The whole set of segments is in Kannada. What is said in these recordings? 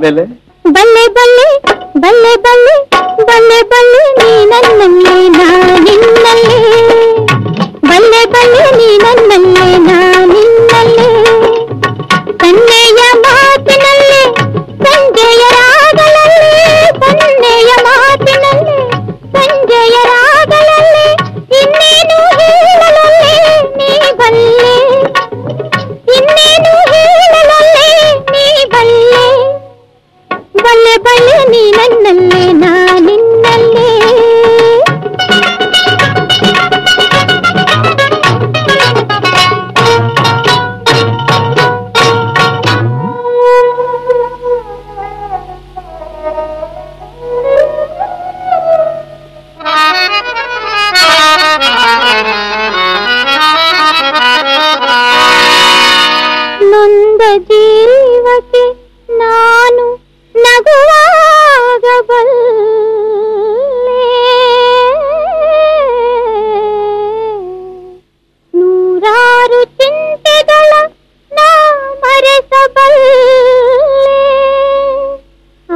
ಆಮೇಲೆ ಬಲ್ಲೆ ಬಲ್ಲೆ ಬಲ್ಲೆ ಬಲ್ಲೆ ಬಲ್ಲೆ ಬಲ್ಲೆ ನೀ ನನ್ನಲ್ಲೇ ನಾ ನಿನ್ನಲ್ಲೇ ಬಲ್ಲೆ ಬಲ್ಲೆ ನೀ ನನ್ನಲ್ಲೇ ನಾ ನಿನ್ನಲ್ಲೇ ಕನ್ನೆಯ ಮಾತಿನಲ್ಲೇ ಸಂಜೆಯ ರಾಗಲಲ್ಲೇ ಕನ್ನೆಯ ಮಾತಿನಲ್ಲೇ ಸಂಜೆಯ ರಾಗಲಲ್ಲೇ ಇನ್ನೇನು ಹೇಳಲಲ್ಲೇ ನೀ ಬಲ್ಲೆ ಇನ್ನೇನು ಹೇಳಲಲ್ಲೇ ನೀ ಬಲ್ಲೆ ಬಲ್ಲೆ ಬಲ್ಲೆ ನೀ ನನ್ನಲ್ಲೇ ನಾ ನಿನ್ನಲ್ಲೇ ನೊಂದ ಜೀವಕ್ಕೆ ನಾನು ನಗುವಾಗಬಲ್ಲೆ ನೂರಾರು ಚಿಂತೆಗಳ ನಾ ಮರೆಸಬಲ್ಲೆ ಆ,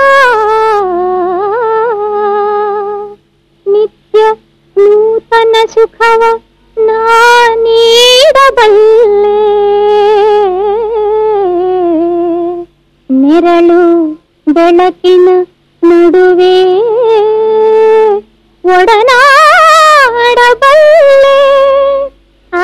ನಿತ್ಯ ನೂತನ ಸುಖವ ನಾ ನೀಡಬಲ್ಲೆ ನೆರಳು ಬೆಳಕಿನ ನಡುವೆ ಒಡನಾಡಬಲ್ಲೆ ಆ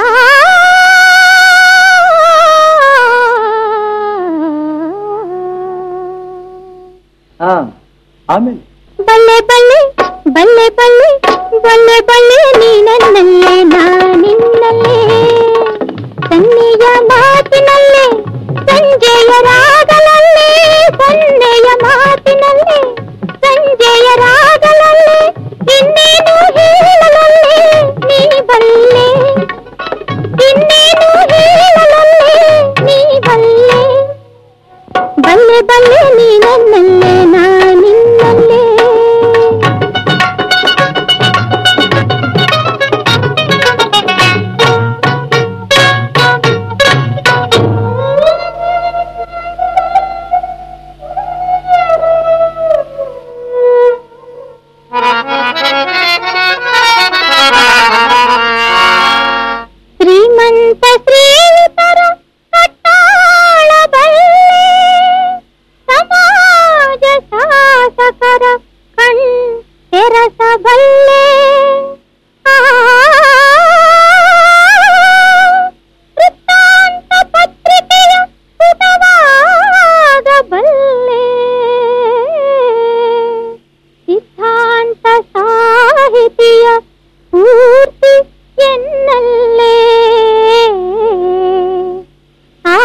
ಹಾ ಆಮೇಲೆ ಬಲ್ಲೆ ಬಲ್ಲೆ ಬಲ್ಲೆ ಬಲ್ಲೆ ಬಲ್ಲೆ ಬಲ್ಲೆ ನೀ ನನ್ನಲ್ಲೇ ನಾ ನಿನ್ನಲ್ಲೇ ಸನ್ನೆಯ ಮಾತಿನಲ್ಲೇ ಸಂಜೆಯ ರಾಗಲಲ್ಲೇ ಸನ್ನೆಯ ಮಾತಿನಲ್ಲೇ ಸಂಜೆಯ ರಾಗಲಲ್ಲೇ ಇನ್ನೇನು ಹೇಳಲಲ್ಲೇ ನೀ ಬಲ್ಲೆ ಇನ್ನೇನು ಹೇಳಲಲ್ಲೇ ನೀ ಬಲ್ಲೆ ಬಲ್ಲೆ ಬಲ್ಲೆ ನೀ ನನ್ನಲ್ಲೇ ನಾ ನಿನ್ನಲ್ಲೇ ಶ್ರೀಮಂತ ಶ್ರೀತರ ಕಟ್ಟಾಳ ಬಲ್ಲೆ ಸಮಾಜ ಶಾಸಕರ ಕಣ್ ತೆರಸಬಲ್ಲೆ ಆ, ವೃತ್ತಾಂತ ಪತ್ರಿಕೆಯ ಪುಟವಾಗಬಲ್ಲೆ ಸಿದ್ಧಾಂತ ಸಾಹಿತಿಯ ಪೂರ್ತಿ ಎನ್ನಲ್ಲೇ ಆ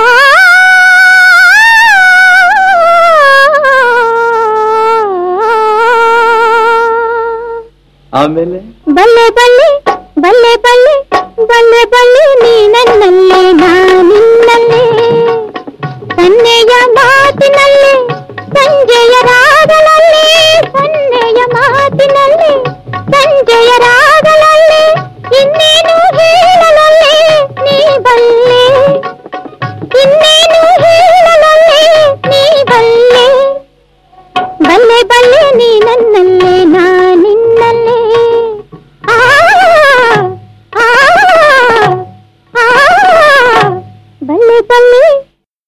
ಆಮೇಲೆ ಬಲ್ಲೆ ಬಲ್ಲೆ